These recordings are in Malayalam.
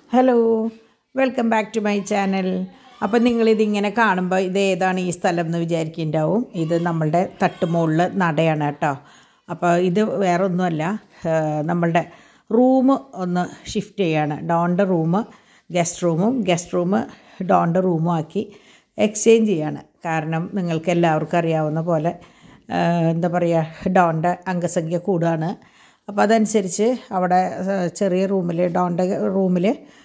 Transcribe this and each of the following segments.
hello welcome back to my channel അപ്പം നിങ്ങളിതിങ്ങനെ കാണുമ്പോൾ ഇത് ഏതാണ് ഈ സ്ഥലം എന്ന് വിചാരിക്കുന്നുണ്ടാവും ഇത് നമ്മളുടെ തട്ടുമുകളിൽ നടയാണ് കേട്ടോ അപ്പോൾ ഇത് വേറെ ഒന്നുമല്ല നമ്മളുടെ റൂം ഒന്ന് ഷിഫ്റ്റ് ചെയ്യാണ് ഡോണിൻ്റെ റൂം ഗസ്റ്റ് റൂമും ഗസ്റ്റ് റൂം ഡോണിൻ്റെ റൂമും ആക്കി എക്സ്ചേഞ്ച് ചെയ്യാണ് കാരണം നിങ്ങൾക്ക് എല്ലാവർക്കും അറിയാവുന്ന പോലെ ആ, എന്താ പറയുക ഡോണിൻ്റെ അംഗസംഖ്യ കൂടുകയാണ് അപ്പോൾ അതനുസരിച്ച് അവിടെ ആ, ചെറിയ റൂമിൽ ഡോണിൻ്റെ റൂമിൽ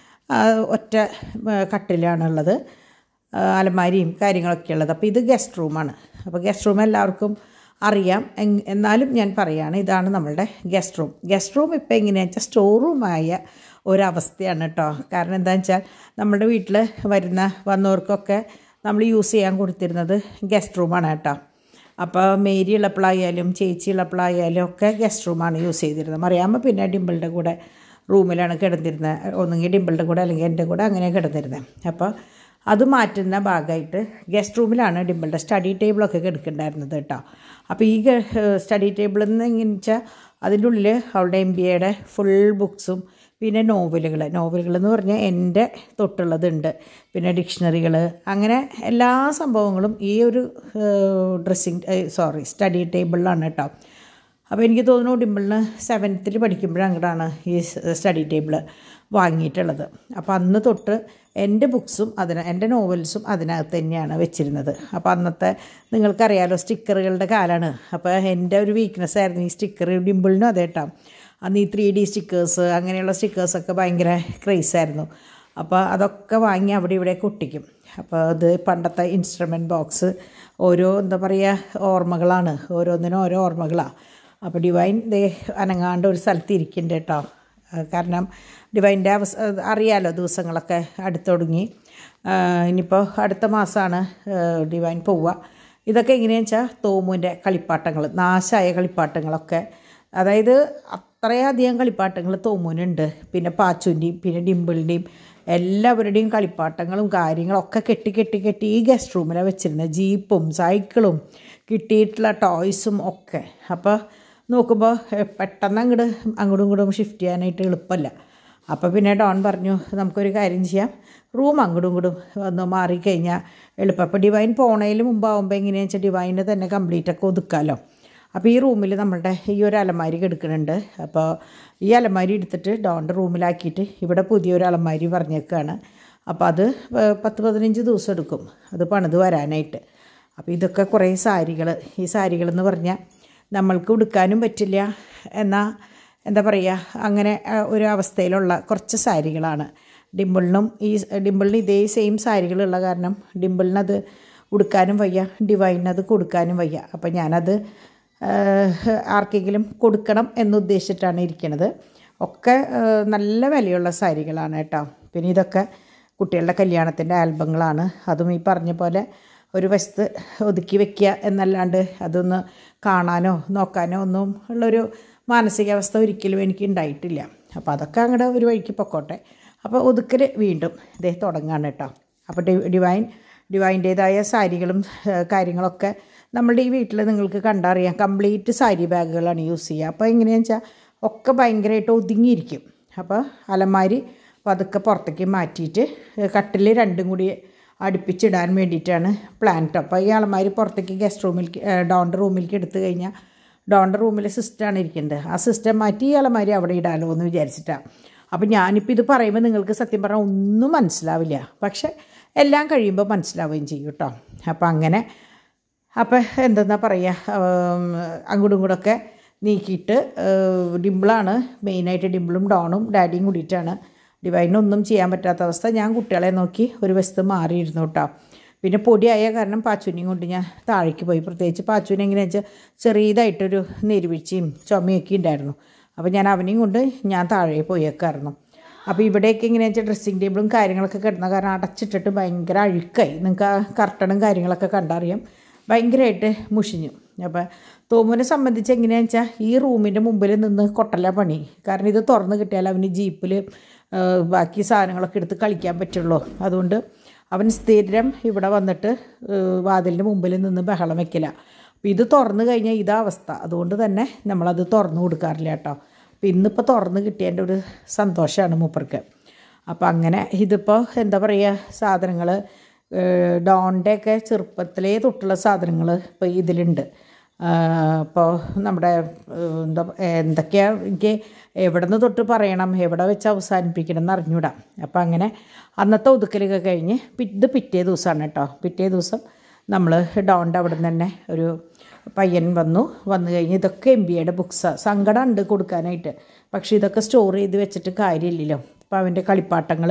ഒറ്റ ആ, കട്ടിലാണുള്ളത് ആ, അലമാരിയും കാര്യങ്ങളൊക്കെ ഉള്ളത് അപ്പോൾ ഇത് ഗസ്റ്റ് റൂമാണ് അപ്പോൾ ഗസ്റ്റ് റൂം എല്ലാവർക്കും അറിയാം എങ്- എന്നാലും ഞാൻ പറയുകയാണ് ഇതാണ് നമ്മളുടെ ഗസ്റ്റ് റൂം ഗസ്റ്റ് റൂം ഇപ്പോൾ എങ്ങനെയാണെന്ന് വെച്ചാൽ സ്റ്റോർ റൂമായ ഒരവസ്ഥയാണ് കേട്ടോ കാരണം എന്താണെന്ന് വെച്ചാൽ നമ്മുടെ വീട്ടിൽ വരുന്ന വന്നവർക്കൊക്കെ നമ്മൾ യൂസ് ചെയ്യാൻ കൊടുത്തിരുന്നത് ഗസ്റ്റ് റൂമാണ് കേട്ടോ അപ്പോൾ മേരി ഉള്ളപ്പോഴായാലും ചേച്ചി ഉള്ളപ്പോഴായാലും ഒക്കെ ഗസ്റ്റ് റൂമാണ് യൂസ് ചെയ്തിരുന്നത് മറിയാമ്മ പിന്നെ ഡിമ്പിളുടെ കൂടെ റൂമിലാണ് കിടന്നിരുന്നത് ഒന്നുകിൽ ഡിമ്പിളുടെ കൂടെ അല്ലെങ്കിൽ എൻ്റെ കൂടെ അങ്ങനെ കിടന്നിരുന്നത് അപ്പോൾ അത് മാറ്റുന്ന ഭാഗമായിട്ട് ഗസ്റ്റ് റൂമിലാണ് ഡിമ്പിളുടെ സ്റ്റഡി ടേബിളൊക്കെ കിടക്കുന്നുണ്ടായിരുന്നത് കേട്ടോ അപ്പോൾ ഈ സ്റ്റഡി ടേബിളിൽ നിന്ന് എങ്ങനെ വെച്ചാൽ അതിൻ്റെ ഉള്ളിൽ അവളുടെ എം ബി എയുടെ ഫുൾ ബുക്സും പിന്നെ നോവലുകൾ നോവലുകൾ എന്ന് പറഞ്ഞാൽ എൻ്റെ തൊട്ടുള്ളതുണ്ട് പിന്നെ ഡിക്ഷണറികൾ അങ്ങനെ എല്ലാ സംഭവങ്ങളും ഈ ഒരു ഡ്രസ്സിങ് സോറി സ്റ്റഡി ടേബിളിലാണ് കേട്ടോ അപ്പോൾ എനിക്ക് തോന്നുന്നു ഡിമ്പിളിന് സെവൻത്തിൽ പഠിക്കുമ്പോഴങ്ങോട്ടാണ് ഈ സ്റ്റഡി ടേബിൾ വാങ്ങിയിട്ടുള്ളത് അപ്പോൾ അന്ന് തൊട്ട് എൻ്റെ ബുക്സും അതിന് എൻ്റെ നോവൽസും അതിനകത്ത് തന്നെയാണ് വെച്ചിരുന്നത് അപ്പോൾ അന്നത്തെ നിങ്ങൾക്കറിയാലോ സ്റ്റിക്കറുകളുടെ കാലമാണ് അപ്പോൾ എൻ്റെ ഒരു വീക്ക്നെസ് ആയിരുന്നു ഈ സ്റ്റിക്കർ ഡിമ്പിളിനും അതേ കേട്ടോ അന്ന് ഈ ത്രീ ഡി സ്റ്റിക്കേഴ്സ് അങ്ങനെയുള്ള സ്റ്റിക്കേഴ്സൊക്കെ ഭയങ്കര ക്രേസായിരുന്നു അപ്പോൾ അതൊക്കെ വാങ്ങി അവിടെ ഇവിടെ ഒട്ടിക്കും അപ്പോൾ അത് പണ്ടത്തെ ഇൻസ്ട്രുമെൻറ്റ് ബോക്സ് ഓരോ എന്താ പറയുക ഓർമ്മകളാണ് ഓരോന്നിനും ഓരോ ഓർമ്മകളാണ് അപ്പോൾ ഡിവൈൻ ദേ അനങ്ങാണ്ട് ഒരു സ്ഥലത്ത് ഇരിക്കുന്നുണ്ട് കേട്ടോ ആ, കാരണം ഡിവൈൻ്റെ അവസ്ഥ അറിയാലോ ദിവസങ്ങളൊക്കെ അടുത്തൊടുങ്ങി ഇനിയിപ്പോൾ അടുത്ത മാസമാണ് ഡിവൈൻ പോവുക ഇതൊക്കെ എങ്ങനെയാണെന്ന് വെച്ചാൽ തോമുവിൻ്റെ കളിപ്പാട്ടങ്ങൾ നാശമായ കളിപ്പാട്ടങ്ങളൊക്കെ അതായത് അത്രയധികം കളിപ്പാട്ടങ്ങൾ തോമുനുണ്ട് പിന്നെ പാച്ചുൻ്റെയും പിന്നെ ഡിമ്പിളിൻ്റെയും എല്ലാവരുടെയും കളിപ്പാട്ടങ്ങളും കാര്യങ്ങളൊക്കെ കെട്ടി കെട്ടി കെട്ടി ഈ ഗസ്റ്റ് റൂമിലാണ് വെച്ചിരുന്നത് ജീപ്പും സൈക്കിളും കിട്ടിയിട്ടുള്ള ടോയ്സും ഒക്കെ അപ്പോൾ നോക്കുമ്പോൾ എ, പെട്ടെന്ന് അങ്ങോട്ട് അങ്ങോട്ടും ഇങ്ങോട്ടും ഷിഫ്റ്റ് ചെയ്യാനായിട്ട് എളുപ്പമല്ല അപ്പോൾ പിന്നെ ഡോൺ പറഞ്ഞു നമുക്കൊരു കാര്യം ചെയ്യാം റൂം അങ്ങോട്ടും ഇങ്ങോട്ടും ഒന്ന് മാറിക്കഴിഞ്ഞാൽ എളുപ്പം അപ്പോൾ ഡിവൈൻ പോണതിന് മുമ്പാകുമ്പോൾ എങ്ങനെയാണെന്ന് വെച്ചാൽ ഡിവൈന് തന്നെ കംപ്ലീറ്റ് ഒക്കെ ഒതുക്കാമല്ലോ അപ്പോൾ ഈ റൂമിൽ നമ്മളുടെ ഈ ഒരു അലമാരി കിടക്കുന്നുണ്ട് അപ്പോൾ ഈ അലമാരി എടുത്തിട്ട് ഡോണിൻ്റെ റൂമിലാക്കിയിട്ട് ഇവിടെ പുതിയൊരു അലമാരി പറഞ്ഞേക്കാണ് അപ്പോൾ അത് പ- പത്ത് പതിനഞ്ച് ദിവസം എടുക്കും അത് പണിത് വരാനായിട്ട് അപ്പോൾ ഇതൊക്കെ കുറേ സാരികൾ ഈ സാരികളെന്ന് പറഞ്ഞാൽ നമ്മൾക്ക് ഉടുക്കാനും പറ്റില്ല എന്നാൽ എന്താ പറയുക അങ്ങനെ ആ, ഒരു അവസ്ഥയിലുള്ള കുറച്ച് സാരികളാണ് ഡിമ്പിളിനും ഈ ഡിമ്പിളിന് ഇതേ സെയിം സാരികളുള്ള കാരണം ഡിമ്പിളിനത് ഉടുക്കാനും വയ്യ ഡിവൈനത് കൊടുക്കാനും വയ്യ അപ്പോൾ ഞാനത് ആഹ്, ആർക്കെങ്കിലും കൊടുക്കണം എന്നുദ്ദേശിച്ചിട്ടാണ് ഇരിക്കുന്നത് ഒക്കെ ആഹ്, നല്ല വിലയുള്ള സാരികളാണ് കേട്ടോ പിന്നെ ഇതൊക്കെ കുട്ടികളുടെ കല്യാണത്തിൻ്റെ ആൽബങ്ങളാണ് അതും ഈ പറഞ്ഞ പോലെ ഒരു വശത്ത് ഒതുക്കി വെക്കുക എന്നല്ലാണ്ട് അതൊന്ന് കാണാനോ നോക്കാനോ ഒന്നും ഉള്ളൊരു മാനസികാവസ്ഥ ഒരിക്കലും എനിക്ക് ഉണ്ടായിട്ടില്ല അപ്പോൾ അതൊക്കെ അങ്ങോട്ട് ഒരു വഴിക്ക് പൊക്കോട്ടെ അപ്പോൾ ഒതുക്കൽ വീണ്ടും ഇതേ തുടങ്ങാണ് കേട്ടോ അപ്പോൾ ഡി- ഡിവൈൻ ഡിവൈൻ്റേതായ സാരികളും ഏഹ്, കാര്യങ്ങളൊക്കെ നമ്മളുടെ ഈ വീട്ടിൽ നിങ്ങൾക്ക് കണ്ടറിയാം കംപ്ലീറ്റ് സാരി ബാഗുകളാണ് യൂസ് ചെയ്യുക അപ്പോൾ എങ്ങനെയാണെന്ന് വെച്ചാൽ ഒക്കെ ഭയങ്കരമായിട്ട് ഒതുങ്ങിയിരിക്കും അപ്പോൾ അലമാരി പതുക്കെ പുറത്തേക്ക് മാറ്റിയിട്ട് കട്ടിൽ രണ്ടും കൂടി അടുപ്പിച്ചിടാൻ വേണ്ടിയിട്ടാണ് പ്ലാൻ ട്ടോ അപ്പോൾ ഈ അലമാരി പുറത്തേക്ക് ഗസ്റ്റ് റൂമിലേക്ക് ഡോണിൻ്റെ റൂമിലേക്ക് എടുത്തു കഴിഞ്ഞാൽ ഡോണിൻ്റെ റൂമിൽ സിസ്റ്റമാണ് ഇരിക്കുന്നത് ആ സിസ്റ്റം മാറ്റി ഈ അലമാരി അവിടെ ഇടാലോ എന്ന് വിചാരിച്ചിട്ടാണ് അപ്പോൾ ഞാനിപ്പോൾ ഇത് പറയുമ്പോൾ നിങ്ങൾക്ക് സത്യം പറഞ്ഞാൽ ഒന്നും മനസ്സിലാവില്ല പക്ഷേ എല്ലാം കഴിയുമ്പോൾ മനസ്സിലാവുകയും ചെയ്യും കേട്ടോ അപ്പോൾ അങ്ങനെ അപ്പോൾ എന്തെന്നാ പറയുക ഉം, അങ്ങോട്ടും ഇങ്ങോട്ടൊക്കെ നീക്കിയിട്ട് ഏഹ്, ഡിമ്പിളാണ് മെയിനായിട്ട് ഡിമ്പിളും ഡോണും ഡാഡിയും കൂടിയിട്ടാണ് ഡിവൈനൊന്നും ചെയ്യാൻ പറ്റാത്ത അവസ്ഥ ഞാൻ കുട്ടികളെ നോക്കി ഒരു വശത്ത് മാറിയിരുന്നു കേട്ടോ പിന്നെ പൊടിയായ കാരണം പാച്ചുവിനെയും കൊണ്ട് ഞാൻ താഴേക്ക് പോയി പ്രത്യേകിച്ച് പാച്ചുവിനെ എങ്ങനെയാണെന്ന് വെച്ചാൽ ചെറിയതായിട്ടൊരു നെരുവീഴ്ചയും ചുമയൊക്കെ ഉണ്ടായിരുന്നു അപ്പോൾ ഞാൻ അവനെയും കൊണ്ട് ഞാൻ താഴെ പോയേക്കായിരുന്നു അപ്പോൾ ഇവിടെയൊക്കെ എങ്ങനെയാണെന്ന് വെച്ചാൽ ഡ്രസ്സിങ് ടേബിളും കാര്യങ്ങളൊക്കെ കിടന്ന കാരണം അടച്ചിട്ടിട്ട് ഭയങ്കര അഴുക്കായി നിങ്ങൾക്ക് ആ കർട്ടണും കാര്യങ്ങളൊക്കെ കണ്ടറിയാം ഭയങ്കരമായിട്ട് മുഷിഞ്ഞു അപ്പോൾ തോമുവിനെ സംബന്ധിച്ച് എങ്ങനെയാണെന്ന് വെച്ചാൽ ഈ റൂമിൻ്റെ മുമ്പിൽ നിന്ന് കൊട്ടല പണി കാരണം ഇത് തുറന്ന് കിട്ടിയാൽ അവന് ജീപ്പിൽ ബാക്കി സാധനങ്ങളൊക്കെ എടുത്ത് കളിക്കാൻ പറ്റുള്ളൂ അതുകൊണ്ട് അവൻ സ്ഥിരം ഇവിടെ വന്നിട്ട് ഏഹ്, വാതിലിൻ്റെ മുമ്പിൽ നിന്ന് ബഹളം വെക്കില്ല അപ്പോൾ ഇത് തുറന്ന് കഴിഞ്ഞാൽ ഇതാ അവസ്ഥ അതുകൊണ്ട് തന്നെ നമ്മളത് തുറന്ന് കൊടുക്കാറില്ല കേട്ടോ അപ്പോൾ ഇന്നിപ്പോൾ തുറന്ന് കിട്ടിയതിൻ്റെ ഒരു സന്തോഷമാണ് മൂപ്പർക്ക് അപ്പോൾ അങ്ങനെ ഇതിപ്പോൾ എന്താ പറയുക സാധനങ്ങൾ ഡോണിൻ്റെയൊക്കെ ചെറുപ്പത്തിലേ തൊട്ടുള്ള സാധനങ്ങൾ ഇപ്പോൾ ഇതിലുണ്ട് ഇപ്പോൾ നമ്മുടെ ഏഹ്, എന്താ എന്തൊക്കെയാണ് എനിക്ക് എവിടെ നിന്ന് തൊട്ട് പറയണം എവിടെ വെച്ച് അവസാനിപ്പിക്കണം എന്ന് അറിഞ്ഞൂടാ അപ്പോൾ അങ്ങനെ അന്നത്തെ ഒതുക്കലൊക്കെ കഴിഞ്ഞ് പി- ഇത് പിറ്റേ ദിവസമാണ് കേട്ടോ പിറ്റേ ദിവസം നമ്മൾ ഡോണിൻ്റെ അവിടെ നിന്ന് തന്നെ ഒരു പയ്യൻ വന്നു വന്നു കഴിഞ്ഞ് ഇതൊക്കെ എം ബി എയുടെ ബുക്സാണ് സങ്കടം ഉണ്ട് കൊടുക്കാനായിട്ട് പക്ഷേ ഇതൊക്കെ സ്റ്റോർ ചെയ്ത് വെച്ചിട്ട് കാര്യമില്ലല്ലോ അപ്പോൾ അവൻ്റെ കളിപ്പാട്ടങ്ങൾ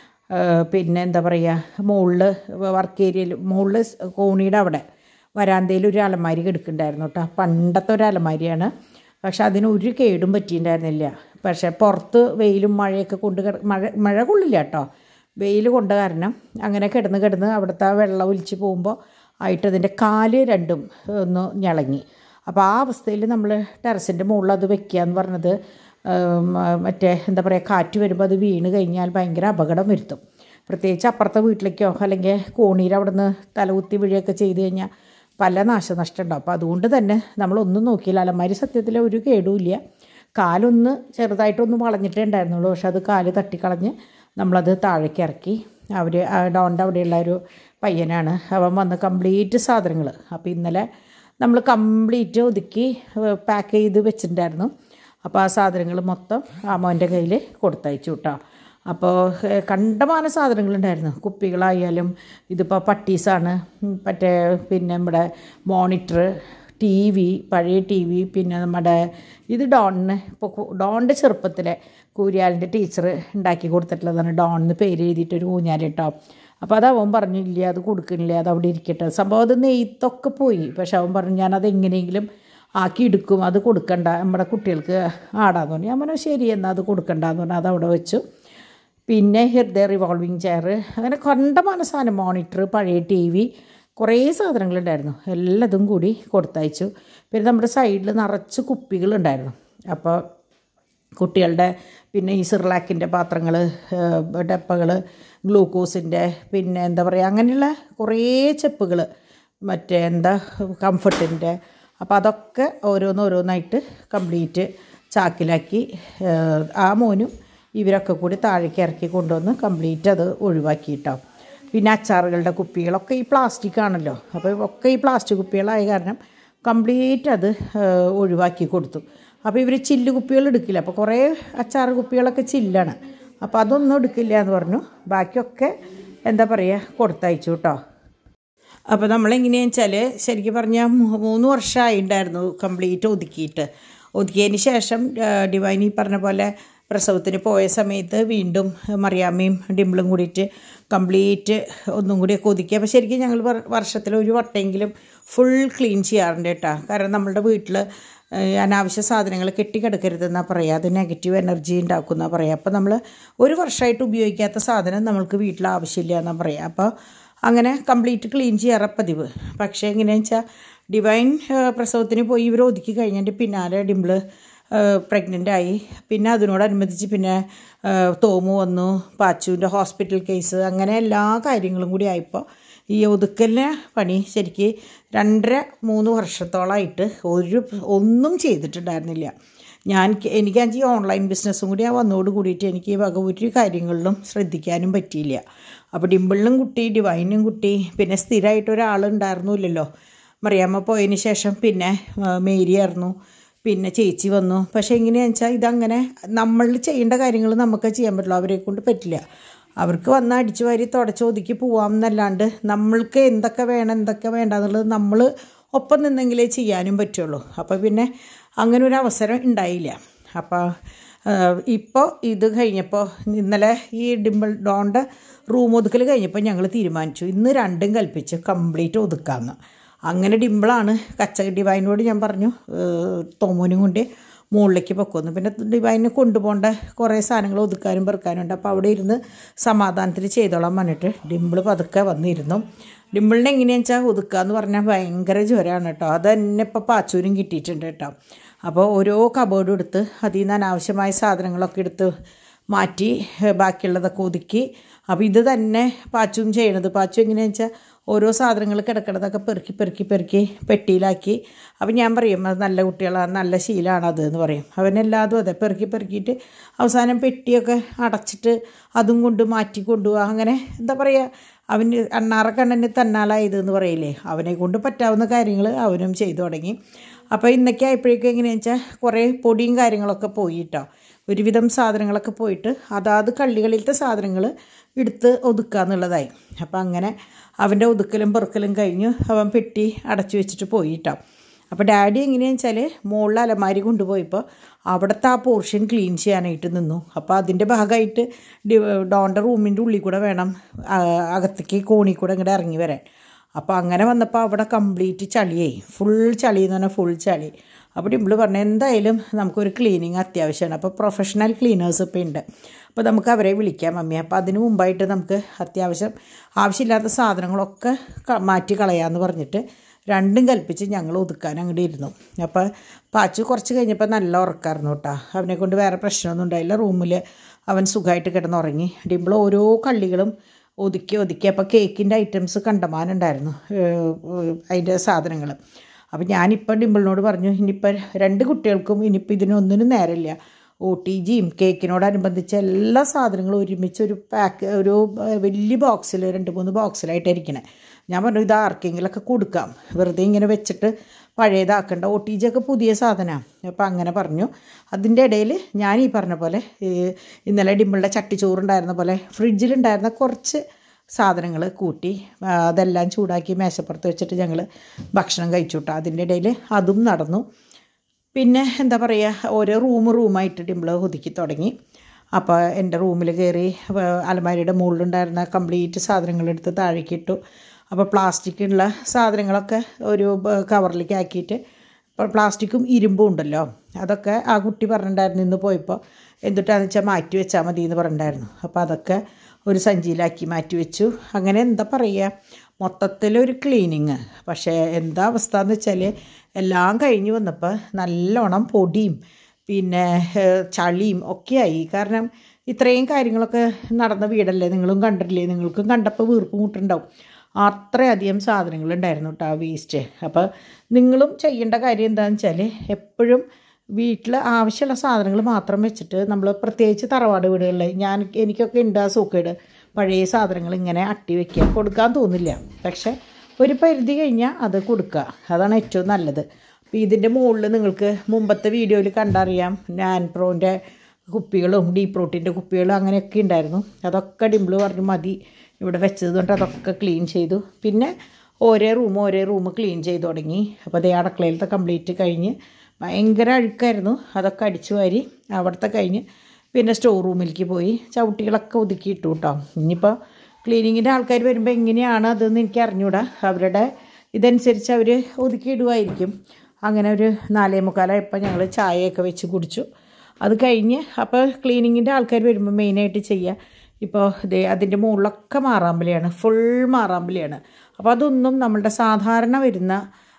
പിന്നെ എന്താ പറയുക മുകളിൽ വർക്ക് ഏരിയയിൽ മുകളിൽ കോണിയുടെ അവിടെ വരാന്തയിൽ ഒരു അലമാരി കിടക്കുന്നുണ്ടായിരുന്നു കേട്ടോ പണ്ടത്തെ ഒരു അലമാരിയാണ് പക്ഷെ അതിന് ഒരു കേടും പറ്റിയിട്ടുണ്ടായിരുന്നില്ല പക്ഷേ പുറത്ത് വെയിലും മഴയൊക്കെ കൊണ്ട് കിട മഴ മഴ കൊള്ളില്ല കേട്ടോ വെയിൽ കൊണ്ട കാരണം അങ്ങനെ കിടന്ന് കിടന്ന് അവിടുത്തെ ആ വെള്ളം ഒലിച്ച് പോകുമ്പോൾ ആയിട്ട് അതിൻ്റെ കാല് രണ്ടും ഒന്ന് ഞളങ്ങി അപ്പോൾ ആ അവസ്ഥയിൽ നമ്മൾ ടെറസിൻ്റെ മുകളിൽ അത് വെക്കുക എന്ന് പറഞ്ഞത് ഉം, മറ്റേ എന്താ പറയുക കാറ്റ് വരുമ്പോൾ അത് വീണ് കഴിഞ്ഞാൽ ഭയങ്കര അപകടം വരുത്തും പ്രത്യേകിച്ച് അപ്പുറത്തെ വീട്ടിലേക്കോ അല്ലെങ്കിൽ കോണിയിൽ അവിടെ നിന്ന് തലകുത്തി വീഴുകയൊക്കെ ചെയ്ത് കഴിഞ്ഞാൽ പല നാശനഷ്ടം ഉണ്ടാവും അപ്പോൾ അതുകൊണ്ട് തന്നെ നമ്മളൊന്നും നോക്കിയില്ല അലമാരി സത്യത്തിൽ ഒരു കേടുമില്ല കാലൊന്ന് ചെറുതായിട്ടൊന്ന് വളഞ്ഞിട്ടേ ഉണ്ടായിരുന്നുള്ളൂ പക്ഷെ അത് കാല് തട്ടിക്കളഞ്ഞ് നമ്മളത് താഴേക്ക് ഇറക്കി അവർ ഡോണിൻ്റെ അവിടെയുള്ള ഒരു പയ്യനാണ് അവൻ വന്ന് കംപ്ലീറ്റ് സാധനങ്ങൾ അപ്പോൾ ഇന്നലെ നമ്മൾ കംപ്ലീറ്റ് ഒതുക്കി പാക്ക് ചെയ്ത് വെച്ചിട്ടുണ്ടായിരുന്നു അപ്പോൾ ആ സാധനങ്ങൾ മൊത്തം ആ മോൻ്റെ കയ്യിൽ കൊടുത്തയച്ചു കേട്ടോ അപ്പോൾ ഏഹ്, കണ്ടമാന സാധനങ്ങളുണ്ടായിരുന്നു കുപ്പികളായാലും ഇതിപ്പോൾ പട്ടീസാണ് ഉം, മറ്റേ പിന്നെ നമ്മുടെ മോണിറ്റർ ടി വി പഴയ ടി വി പിന്നെ നമ്മുടെ ഇത് ഡോണിന് ഇപ്പോൾ ഡോണിൻ്റെ ചെറുപ്പത്തിലെ കൂര്യാലിൻ്റെ ടീച്ചർ ഉണ്ടാക്കി കൊടുത്തിട്ടുള്ളതാണ് ഡോണിന് പേര് എഴുതിയിട്ടൊരു ഊഞ്ഞാൽ കേട്ടോ അപ്പോൾ അത് അവൻ പറഞ്ഞു ഇല്ല അത് കൊടുക്കണില്ല അത് അവിടെ ഇരിക്കട്ടെ സംഭവം അത് നെയ്ത്തൊക്കെ പോയി പക്ഷെ അവൻ പറഞ്ഞു ഞാനത് എങ്ങനെയെങ്കിലും ആക്കി എടുക്കും അത് കൊടുക്കണ്ട നമ്മുടെ കുട്ടികൾക്ക് ആടാന്ന് പറഞ്ഞു ഞാൻ പറഞ്ഞു ശരി എന്നാൽ അത് കൊടുക്കണ്ടെന്ന് പറഞ്ഞു അത് അവിടെ വെച്ചു പിന്നെ ഹൃദയ റിവോൾവിങ് ചെയർ അങ്ങനെ കണ്ടമാന സാധനം മോണിറ്റർ പഴയ ടി വി കുറേ സാധനങ്ങളുണ്ടായിരുന്നു എല്ലാതും കൂടി കൊടുത്തയച്ചു പിന്നെ നമ്മുടെ സൈഡിൽ നിറച്ച് കുപ്പികളുണ്ടായിരുന്നു അപ്പോൾ കുട്ടികളുടെ പിന്നെ ഈ സിർലാക്കിൻ്റെ പാത്രങ്ങൾ ഡപ്പകൾ ഗ്ലൂക്കോസിൻ്റെ പിന്നെ എന്താ പറയുക അങ്ങനെയുള്ള കുറേ ചെപ്പുകൾ മറ്റേ എന്താ കംഫർട്ടിൻ്റെ അപ്പോൾ അതൊക്കെ ഓരോന്നോരോന്നായിട്ട് കംപ്ലീറ്റ് ചാക്കിലാക്കി ഏഹ്, ആ മോനും ഇവരൊക്കെ കൂടി താഴേക്ക് ഇറക്കി കൊണ്ടുവന്ന് കംപ്ലീറ്റ് അത് ഒഴിവാക്കിയിട്ടോ പിന്നെ അച്ചാറുകളുടെ കുപ്പികളൊക്കെ ഈ പ്ലാസ്റ്റിക് ആണല്ലോ അപ്പോൾ ഒക്കെ ഈ പ്ലാസ്റ്റിക് കുപ്പികളായ കാരണം കംപ്ലീറ്റ് അത് ഏഹ്, ഒഴിവാക്കി കൊടുത്തു അപ്പോൾ ഇവർ ചില്ല് കുപ്പികൾ എടുക്കില്ല അപ്പോൾ കുറേ അച്ചാറ് കുപ്പികളൊക്കെ ചില്ലാണ് അപ്പോൾ അതൊന്നും എടുക്കില്ല എന്ന് പറഞ്ഞു ബാക്കിയൊക്കെ എന്താ പറയുക കൊടുത്തയച്ചു കേട്ടോ അപ്പോൾ നമ്മളെങ്ങനെയാണെന്ന് വെച്ചാൽ ശരിക്കും പറഞ്ഞാൽ മൂ- മൂന്ന് വർഷമായി ഉണ്ടായിരുന്നു കംപ്ലീറ്റ് ഒതുക്കിയിട്ട് ഒതുക്കിയതിന് ശേഷം ആ, ഡിവൈൻ ഈ പറഞ്ഞ പോലെ പ്രസവത്തിന് പോയ സമയത്ത് വീണ്ടും മറിയാമ്മയും ഡിംപിളും കൂടിയിട്ട് കംപ്ലീറ്റ് ഒന്നും കൂടിയൊക്കെ ഒതുക്കി അപ്പോൾ ശരിക്കും ഞങ്ങൾ വർഷത്തിൽ ഒരു വട്ടമെങ്കിലും ഫുൾ ക്ലീൻ ചെയ്യാറുണ്ട് കേട്ടോ കാരണം നമ്മളുടെ വീട്ടിൽ അനാവശ്യ സാധനങ്ങൾ കെട്ടിക്കിടക്കരുതെന്നാണ് പറയുക അത് നെഗറ്റീവ് എനർജി ഉണ്ടാക്കുന്ന പറയുക അപ്പോൾ നമ്മൾ ഒരു വർഷമായിട്ട് ഉപയോഗിക്കാത്ത സാധനം നമ്മൾക്ക് വീട്ടിൽ ആവശ്യമില്ല എന്നാണ് പറയുക അപ്പോൾ അങ്ങനെ കംപ്ലീറ്റ് ക്ലീൻ ചെയ്യാറ പതിവ് പക്ഷേ എങ്ങനെയാണെന്ന് വെച്ചാൽ ഡിവൈൻ ആ, പ്രസവത്തിന് പോയി ഇവർ ഒതുക്കി കഴിഞ്ഞതിൻ്റെ പിന്നാലെ ഡിംപിള് പ്രഗ്നൻ്റ് ആയി പിന്നെ അതിനോടനുബന്ധിച്ച് പിന്നെ ആ, തോമു വന്നു പാച്ചുവിൻ്റെ ഹോസ്പിറ്റൽ കേസ് അങ്ങനെ എല്ലാ കാര്യങ്ങളും കൂടി ആയപ്പോൾ ഈ ഒതുക്കലിന് പണി ശരിക്ക് രണ്ടര മൂന്ന് വർഷത്തോളമായിട്ട് ഒരു ഒന്നും ചെയ്തിട്ടുണ്ടായിരുന്നില്ല ഞാൻ എനിക്കാണെങ്കിൽ ഈ ഓൺലൈൻ ബിസിനസ്സും കൂടി ആ വന്നോട് കൂടിയിട്ട് എനിക്ക് ഈ വക ഒരു കാര്യങ്ങളിലും ശ്രദ്ധിക്കാനും പറ്റിയില്ല അപ്പോൾ ഡിമ്പിളിനും കുട്ടി ഡിവൈനും കുട്ടി പിന്നെ സ്ഥിരമായിട്ട് ഒരാളുണ്ടായിരുന്നില്ലല്ലോ മറിയാമ്മ പോയതിന് ശേഷം പിന്നെ ആ, മേരി ആയിരുന്നു പിന്നെ ചേച്ചി വന്നു പക്ഷേ എങ്ങനെയാണെന്ന് വെച്ചാൽ ഇതങ്ങനെ നമ്മൾ ചെയ്യേണ്ട കാര്യങ്ങൾ നമുക്ക് ചെയ്യാൻ പറ്റില്ല അവരെ കൊണ്ട് പറ്റില്ല അവർക്ക് വന്ന് അടിച്ചു വാരി തുടച്ച് ഒതുക്കി പോവാം എന്നല്ലാണ്ട് നമ്മൾക്ക് എന്തൊക്കെ വേണം എന്തൊക്കെ വേണ്ട എന്നുള്ളത് നമ്മൾ ഒപ്പം നിന്നെങ്കിലേ ചെയ്യാനും പറ്റുള്ളൂ അപ്പോൾ പിന്നെ അങ്ങനെ ഒരു അവസരം ഉണ്ടായില്ല അപ്പോൾ ഇപ്പോൾ ഇത് കഴിഞ്ഞപ്പോൾ ഇന്നലെ ഈ ഡിമ്പിൾ ഡോണിൻ്റെ റൂം ഒതുക്കൽ കഴിഞ്ഞപ്പോൾ ഞങ്ങൾ തീരുമാനിച്ചു ഇന്ന് രണ്ടും കൽപ്പിച്ച് കംപ്ലീറ്റ് ഒതുക്കാമെന്ന് അങ്ങനെ ഡിമ്പിളാണ് കച്ച ഡിവൈനോട് ഞാൻ പറഞ്ഞു ഏഹ്, തോമോനും കൊണ്ട് മുകളിലേക്ക് പൊക്കുമെന്ന് പിന്നെ ഡിവൈനെ കൊണ്ടുപോകേണ്ട കുറേ സാധനങ്ങൾ ഒതുക്കാനും പെറുക്കാനും ഉണ്ട് അപ്പോൾ അവിടെ ഇരുന്ന് സമാധാനത്തിൽ ചെയ്തോളാൻ പറഞ്ഞിട്ട് ഡിമ്പിൾ പതുക്കെ വന്നിരുന്നു ഡിമ്പിളിനെ എങ്ങനെയാണെന്ന് വെച്ചാൽ ഒതുക്കുക എന്ന് പറഞ്ഞാൽ ഭയങ്കര ജ്വരമാണ് കേട്ടോ അത് തന്നെ ഇപ്പോൾ പാച്ചൂരും കിട്ടിയിട്ടുണ്ട് കേട്ടോ അപ്പോൾ ഓരോ കബോർഡും എടുത്ത് അതിൽ നിന്ന് അനാവശ്യമായ സാധനങ്ങളൊക്കെ എടുത്ത് മാറ്റി ഏഹ് ബാക്കിയുള്ളതൊക്കെ ഒതുക്കി അപ്പോൾ ഇത് തന്നെ പാച്ചും ചെയ്യണത് പാച്ചു എങ്ങനെയാണെന്ന് വെച്ചാൽ ഓരോ സാധനങ്ങൾ കിടക്കണതൊക്കെ പെറുക്കി പെറുക്കി പെറുക്കി പെട്ടിയിലാക്കി അപ്പം ഞാൻ പറയും അത് നല്ല കുട്ടികളാണ് നല്ല ശീലമാണ് അത് എന്ന് പറയും അവനെല്ലാതും അതെ പെറുക്കി പെറുക്കിയിട്ട് അവസാനം പെട്ടിയൊക്കെ അടച്ചിട്ട് അതും കൊണ്ട് മാറ്റി കൊണ്ടുപോകുക അങ്ങനെ എന്താ പറയുക അവന് അണ്ണാറ കണ്ണന് തന്നാലായത് എന്ന് പറയില്ലേ അവനെ കൊണ്ട് പറ്റാവുന്ന കാര്യങ്ങൾ അവനും ചെയ്തു തുടങ്ങി അപ്പോൾ ഇന്നൊക്കെ ആയപ്പോഴേക്കും എങ്ങനെയാണെന്ന് വെച്ചാൽ കുറേ പൊടിയും കാര്യങ്ങളൊക്കെ പോയി കേട്ടോ ഒരുവിധം സാധനങ്ങളൊക്കെ പോയിട്ട് അതാത് കള്ളികളിലത്തെ സാധനങ്ങൾ എടുത്ത് ഒതുക്കുക എന്നുള്ളതായി അപ്പം അങ്ങനെ അവൻ്റെ ഒതുക്കലും പെറുക്കലും കഴിഞ്ഞ് അവൻ പെട്ടി അടച്ചു വെച്ചിട്ട് പോയി കേട്ടോ അപ്പോൾ ഡാഡി എങ്ങനെയാണെന്ന് വെച്ചാൽ മുകളിൽ അലമാരി കൊണ്ടുപോയപ്പോൾ അവിടുത്തെ ആ പോർഷൻ ക്ലീൻ ചെയ്യാനായിട്ട് നിന്നു അപ്പോൾ അതിൻ്റെ ഭാഗമായിട്ട് ഡി ഡോണ്ട റൂമിൻ്റെ ഉള്ളിൽ കൂടെ വേണം ആ, അകത്തേക്ക് കോണി കൂടെ ഇങ്ങോട്ട് ഇറങ്ങി വരാൻ അപ്പോൾ അങ്ങനെ വന്നപ്പോൾ അവിടെ കംപ്ലീറ്റ് ചളിയായി ഫുൾ ചളി എന്ന് പറഞ്ഞാൽ ഫുൾ ചളി അപ്പോൾ ഡിമ്പിൾ പറഞ്ഞു എന്തായാലും നമുക്കൊരു ക്ലീനിങ് അത്യാവശ്യമാണ് അപ്പോൾ പ്രൊഫഷണൽ ക്ലീനേഴ്സ് ഇപ്പോൾ ഉണ്ട് അപ്പോൾ നമുക്ക് അവരെ വിളിക്കാം മമ്മി അപ്പോൾ അതിന് മുമ്പായിട്ട് നമുക്ക് അത്യാവശ്യം ആവശ്യമില്ലാത്ത സാധനങ്ങളൊക്കെ ക- മാറ്റി കളയാമെന്ന് പറഞ്ഞിട്ട് രണ്ടും കൽപ്പിച്ച് ഞങ്ങൾ ഒതുക്കാൻ അങ്ങോട്ട് ഇരുന്നു അപ്പോൾ പാച്ചു കുറച്ച് കഴിഞ്ഞപ്പോൾ നല്ല ഉറക്കായിരുന്നു കേട്ടോ അവനെ കൊണ്ട് വേറെ പ്രശ്നമൊന്നും ഉണ്ടായില്ല റൂമിൽ അവൻ സുഖമായിട്ട് കിടന്നുറങ്ങി ഡിമ്പിൾ ഓരോ കള്ളികളും ഒതുക്കി ഒതുക്കി അപ്പോൾ കേക്കിൻ്റെ ഐറ്റംസ് കണ്ടമാനുണ്ടായിരുന്നു അതിൻ്റെ സാധനങ്ങൾ അപ്പോൾ ഞാനിപ്പം ഡിമ്പിളിനോട് പറഞ്ഞു ഇനിയിപ്പോൾ രണ്ട് കുട്ടികൾക്കും ഇനിയിപ്പോൾ ഇതിനൊന്നിനും നേരമില്ല ഒ ടി ജിയും കേക്കിനോടനുബന്ധിച്ച എല്ലാ സാധനങ്ങളും ഒരുമിച്ച് ഒരു പാക്ക് ഒരു ഏഹ്, വലിയ ബോക്സിൽ രണ്ട് മൂന്ന് ബോക്സിലായിട്ട് ഇരിക്കണേ ഞാൻ പറഞ്ഞു ഇത് ആർക്കെങ്കിലൊക്കെ കൊടുക്കാം വെറുതെ ഇങ്ങനെ വെച്ചിട്ട് പഴയതാക്കണ്ട ഒ ടി ജി ഒക്കെ പുതിയ സാധനമാണ് അപ്പോൾ അങ്ങനെ പറഞ്ഞു അതിൻ്റെ ഇടയിൽ ഞാൻ ഈ പറഞ്ഞ പോലെ ഈ ഇന്നലെ ഡിമ്പിളുടെ ചട്ടിച്ചോറുണ്ടായിരുന്ന പോലെ ഫ്രിഡ്ജിലുണ്ടായിരുന്ന കുറച്ച് സാധനങ്ങൾ കൂട്ടി ആ, അതെല്ലാം ചൂടാക്കി മേശപ്പുറത്ത് വെച്ചിട്ട് ഞങ്ങൾ ഭക്ഷണം കഴിച്ചു കേട്ടോ അതിൻ്റെ ഇടയിൽ അതും നടന്നു പിന്നെ എന്താ പറയുക ഓരോ റൂം റൂമായിട്ട് ഡിമ്പിൾ ഒതുക്കി തുടങ്ങി അപ്പോൾ എൻ്റെ റൂമിൽ കയറി ആ, അലമാരിയുടെ മുകളിലുണ്ടായിരുന്ന കംപ്ലീറ്റ് സാധനങ്ങളെടുത്ത് താഴേക്ക് ഇട്ടു അപ്പോൾ പ്ലാസ്റ്റിക്കുള്ള സാധനങ്ങളൊക്കെ ഒരു ബ- കവറിലേക്ക് ആക്കിയിട്ട് ഇപ്പോൾ പ്ലാസ്റ്റിക്കും ഇരുമ്പും ഉണ്ടല്ലോ അതൊക്കെ ആ കുട്ടി പറഞ്ഞിട്ടുണ്ടായിരുന്നു ഇന്ന് പോയപ്പോൾ എന്തിട്ടാന്ന് വെച്ചാൽ മാറ്റി വെച്ചാൽ മതി എന്ന് പറഞ്ഞിട്ടുണ്ടായിരുന്നു അപ്പോൾ അതൊക്കെ ഒരു സഞ്ചിയിലാക്കി മാറ്റി വെച്ചു അങ്ങനെ എന്താ പറയുക മൊത്തത്തിലൊരു ക്ലീനിങ് പക്ഷേ എന്താ അവസ്ഥ എന്ന് വെച്ചാൽ എല്ലാം കഴിഞ്ഞ് വന്നപ്പോൾ നല്ലോണം പൊടിയും പിന്നെ ഏഹ്, ചളിയും ഒക്കെയായി കാരണം ഇത്രയും കാര്യങ്ങളൊക്കെ നടന്ന വീടല്ലേ നിങ്ങളും കണ്ടിട്ടില്ലേ നിങ്ങൾക്കും കണ്ടപ്പോൾ വീർപ്പ് മുട്ടുണ്ടാവും അത്രയധികം സാധനങ്ങളുണ്ടായിരുന്നു കേട്ടോ ആ വേസ്റ്റ് അപ്പോൾ നിങ്ങളും ചെയ്യേണ്ട കാര്യം എന്താണെന്ന് വെച്ചാൽ എപ്പോഴും വീട്ടിൽ ആവശ്യമുള്ള സാധനങ്ങൾ മാത്രം വെച്ചിട്ട് നമ്മൾ പ്രത്യേകിച്ച് തറവാട് വീടുകളിൽ ഞാൻ എനിക്കൊക്കെ ഉണ്ട് ആ സൂക്കേട് പഴയ സാധനങ്ങൾ ഇങ്ങനെ അട്ടി വെക്കുക കൊടുക്കാൻ തോന്നില്ല പക്ഷെ ഒരു പരിധി കഴിഞ്ഞാൽ അത് കൊടുക്കുക അതാണ് ഏറ്റവും നല്ലത് അപ്പോൾ ഇതിൻ്റെ മുകളിൽ നിങ്ങൾക്ക് മുമ്പത്തെ വീഡിയോയിൽ കണ്ടറിയാം ഞാൻ പ്രോൻ്റെ കുപ്പികളും ഡീ പ്രോട്ടീൻ്റെ കുപ്പികളും അങ്ങനെയൊക്കെ ഉണ്ടായിരുന്നു അതൊക്കെ ഡിമ്പിൾ പറഞ്ഞു മതി ഇവിടെ വെച്ചത് കൊണ്ട് അതൊക്കെ ക്ലീൻ ചെയ്തു പിന്നെ ഓരോ റൂം ഓരോ റൂം ക്ലീൻ ചെയ്ത് തുടങ്ങി അപ്പോൾ അതേ അടക്കളയിലത്തെ കംപ്ലീറ്റ് കഴിഞ്ഞ് ഭയങ്കര അഴുക്കായിരുന്നു അതൊക്കെ അടിച്ചു വാരി അവിടുത്തെ കഴിഞ്ഞ് പിന്നെ സ്റ്റോർ റൂമിലേക്ക് പോയി ചവിട്ടികളൊക്കെ ഒതുക്കി ഇട്ടു കേട്ടോ ഇനിയിപ്പോൾ ക്ലീനിങ്ങിൻ്റെ ആൾക്കാർ വരുമ്പോൾ എങ്ങനെയാണ് അതെന്ന് എനിക്ക് അറിഞ്ഞൂടാ അവരുടെ ഇതനുസരിച്ച് അവർ ഒതുക്കിയിടുമായിരിക്കും അങ്ങനെ ഒരു നാലേ മുക്കാലായപ്പോൾ ഞങ്ങൾ ചായയൊക്കെ വെച്ച് കുടിച്ചു അത് കഴിഞ്ഞ് അപ്പോൾ ക്ലീനിങ്ങിൻ്റെ ആൾക്കാർ വരുമ്പോൾ മെയിനായിട്ട് ചെയ്യുക ഇപ്പോൾ ഇതേ അതിൻ്റെ മുകളിലൊക്കെ മാറാമ്പലിയാണ് ഫുൾ മാറാമ്പലിയാണ് അപ്പോൾ അതൊന്നും നമ്മളുടെ സാധാരണ വരുന്ന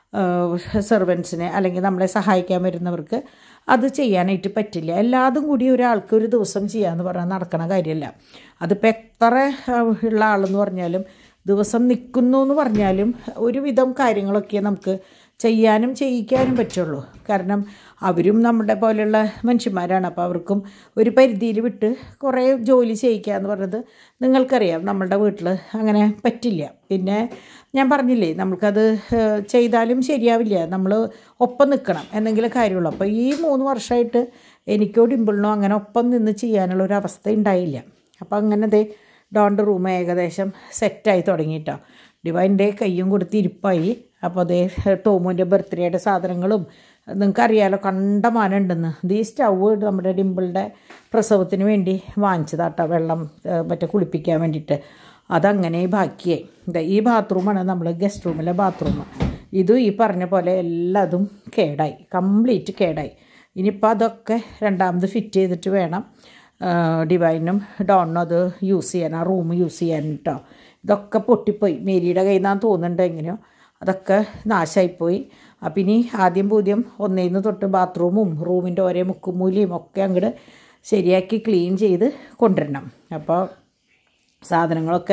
സെർവൻസിനെ അല്ലെങ്കിൽ നമ്മളെ സഹായിക്കാൻ വരുന്നവർക്ക് അത് ചെയ്യാനായിട്ട് പറ്റില്ല എല്ലാതും കൂടി ഒരാൾക്ക് ഒരു ദിവസം ചെയ്യാമെന്ന് പറഞ്ഞാൽ നടക്കണ കാര്യമല്ല അതിപ്പോൾ എത്ര ആ, ഉള്ള ആളെന്ന് പറഞ്ഞാലും ദിവസം നിൽക്കുന്നു എന്ന് പറഞ്ഞാലും ഒരുവിധം കാര്യങ്ങളൊക്കെ നമുക്ക് ചെയ്യാനും ചെയ്യിക്കാനും പറ്റുള്ളൂ കാരണം അവരും നമ്മുടെ പോലെയുള്ള മനുഷ്യന്മാരാണ് അപ്പോൾ അവർക്കും ഒരു പരിധിയിൽ വിട്ട് കുറേ ജോലി ചെയ്യിക്കുക എന്ന് പറയുന്നത് നിങ്ങൾക്കറിയാം നമ്മളുടെ വീട്ടിൽ അങ്ങനെ പറ്റില്ല പിന്നെ ഞാൻ പറഞ്ഞില്ലേ നമുക്കത് ഏഹ്, ചെയ്താലും ശരിയാവില്ല നമ്മൾ ഒപ്പം നിൽക്കണം എന്നെങ്കിലും കാര്യമുള്ളൂ അപ്പോൾ ഈ മൂന്ന് വർഷമായിട്ട് എനിക്കോ ഡിമ്പിളിനോ അങ്ങനെ ഒപ്പം നിന്ന് ചെയ്യാനുള്ള ഒരു അവസ്ഥ ഉണ്ടായില്ല അപ്പോൾ അങ്ങനെ ദേ ഡോണ്ട് റൂം ഏകദേശം സെറ്റായി തുടങ്ങിയിട്ടോ ഡിവൈൻ്റെ കയ്യും കൊടുത്ത് ഇരിപ്പായി അപ്പോൾ അതേ ടോമുവിൻ്റെ ബർത്ത്ഡേയുടെ സാധനങ്ങളും നിങ്ങൾക്കറിയാലോ കണ്ടമാനുണ്ടെന്ന് ഇത് ഈ സ്റ്റൗവ് നമ്മുടെ ഡിമ്പിളുടെ പ്രസവത്തിന് വേണ്ടി വാങ്ങിച്ചതാട്ടോ വെള്ളം ഏഹ്, മറ്റേ കുളിപ്പിക്കാൻ വേണ്ടിയിട്ട് അതങ്ങനെ ബാക്കിയായി ദേ ഈ ബാത്റൂമാണ് നമ്മൾ ഗസ്റ്റ് റൂമിലെ ബാത്റൂം ഇതും ഈ പറഞ്ഞ പോലെ എല്ലാതും കേടായി കംപ്ലീറ്റ് കേടായി ഇനിയിപ്പോൾ അതൊക്കെ രണ്ടാമത് ഫിറ്റ് ചെയ്തിട്ട് വേണം ആ, ഡിവൈനും ഡോണിനും അത് യൂസ് ചെയ്യാൻ ആ റൂം യൂസ് ചെയ്യാൻ കേട്ടോ ഇതൊക്കെ പൊട്ടിപ്പോയി മേരിയുടെ കയ്യിൽ നിന്നാന്ന് തോന്നുന്നുണ്ട് എങ്ങനെയോ അതൊക്കെ നാശമായിപ്പോയി അപ്പം ഇനി ആദ്യം പൂദ്യം ഒന്നേന്ന് തൊട്ട് ബാത്റൂമും റൂമിൻ്റെ ഓരോ മുക്കുമൂലിയും ഒക്കെ അങ്ങോട്ട് ശരിയാക്കി ക്ലീൻ ചെയ്ത് കൊണ്ടുവരണം അപ്പോൾ സാധനങ്ങളൊക്കെ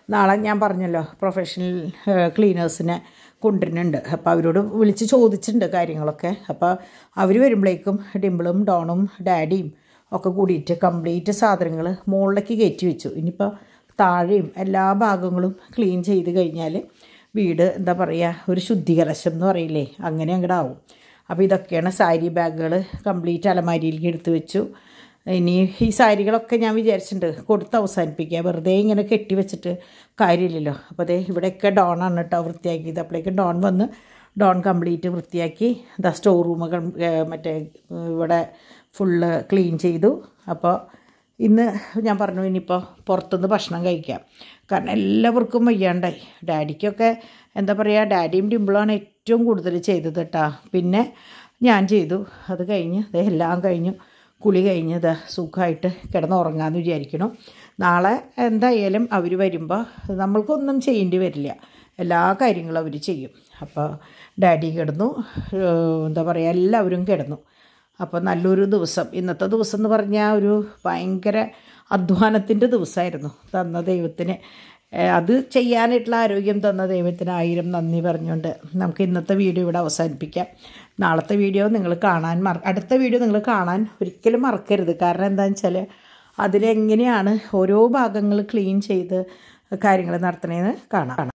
നാളെ ഞാൻ പറഞ്ഞല്ലോ പ്രൊഫഷണൽ ക്ലീനേഴ്സിനെ കൊണ്ടുവരുന്നുണ്ട് അപ്പോൾ അവരോട് വിളിച്ച് ചോദിച്ചിട്ടുണ്ട് കാര്യങ്ങളൊക്കെ അപ്പോൾ അവർ വരുമ്പോഴേക്കും ഡിമ്പിളും ഡോണും ഡാഡിയും ഒക്കെ കൂടിയിട്ട് കംപ്ലീറ്റ് സാധനങ്ങൾ മുകളിലേക്ക് കയറ്റി വെച്ചു ഇനിയിപ്പോൾ താഴെയും എല്ലാ ഭാഗങ്ങളും ക്ലീൻ ചെയ്ത് കഴിഞ്ഞാൽ വീട് എന്താ പറയുക ഒരു ശുദ്ധീകലശം എന്ന് പറയില്ലേ അങ്ങനെ അങ്ങോട്ട് ആവും അപ്പോൾ ഇതൊക്കെയാണ് സാരി ബാഗുകൾ കംപ്ലീറ്റ് അലമാരിയിലേക്ക് എടുത്ത് വെച്ചു ഇനി ഈ സാരികളൊക്കെ ഞാൻ വിചാരിച്ചിട്ടുണ്ട് കൊടുത്ത് അവസാനിപ്പിക്കുക വെറുതെ ഇങ്ങനെ കെട്ടി വെച്ചിട്ട് കാര്യമില്ലല്ലോ അപ്പോൾ അതേ ഇവിടെയൊക്കെ ഡോണാണ് കേട്ടോ വൃത്തിയാക്കിയത് അപ്പോഴേക്കും ഡോൺ വന്ന് ഡോൺ കംപ്ലീറ്റ് വൃത്തിയാക്കി ദ സ്റ്റോർ റൂമുകൾ മറ്റേ ഇവിടെ ഫുള്ള് ക്ലീൻ ചെയ്തു അപ്പോൾ ഇന്ന് ഞാൻ പറഞ്ഞു ഇനിയിപ്പോൾ പുറത്തുനിന്ന് ഭക്ഷണം കഴിക്കാം കാരണം എല്ലാവർക്കും വയ്യാണ്ടായി ഡാഡിക്കൊക്കെ എന്താ പറയുക ഡാഡിയും ഡിമ്പിളാണ് ഏറ്റവും കൂടുതൽ ചെയ്തത് കേട്ടാ പിന്നെ ഞാൻ ചെയ്തു അത് കഴിഞ്ഞ് ദേ എല്ലാം കഴിഞ്ഞു കുളി കഴിഞ്ഞ് ദാ സുഖമായിട്ട് കിടന്നുറങ്ങാമെന്ന് വിചാരിക്കണം നാളെ എന്തായാലും അവർ വരുമ്പോൾ നമ്മൾക്കൊന്നും ചെയ്യേണ്ടി വരില്ല എല്ലാ കാര്യങ്ങളും അവർ ചെയ്യും അപ്പോൾ ഡാഡി കിടന്നു ഏഹ് എന്താ പറയുക എല്ലാവരും കിടന്നു അപ്പോൾ നല്ലൊരു ദിവസം ഇന്നത്തെ ദിവസം എന്ന് പറഞ്ഞാൽ ഒരു ഭയങ്കര അധ്വാനത്തിൻ്റെ ദിവസമായിരുന്നു തന്ന ദൈവത്തിന് ഏഹ് അത് ചെയ്യാനായിട്ടുള്ള ആരോഗ്യം തന്ന ദൈവത്തിന് ആയിരം നന്ദി പറഞ്ഞുകൊണ്ട് നമുക്ക് ഇന്നത്തെ വീഡിയോ ഇവിടെ അവസാനിപ്പിക്കാം നാളത്തെ വീഡിയോ നിങ്ങൾ കാണാൻ മറ അടുത്ത വീഡിയോ നിങ്ങൾ കാണാൻ ഒരിക്കലും മറക്കരുത് കാരണം എന്താണെന്ന് വെച്ചാൽ അതിലെങ്ങനെയാണ് ഓരോ ഭാഗങ്ങൾ ക്ലീൻ ചെയ്ത് കാര്യങ്ങൾ നടത്തണേന്ന് കാണാം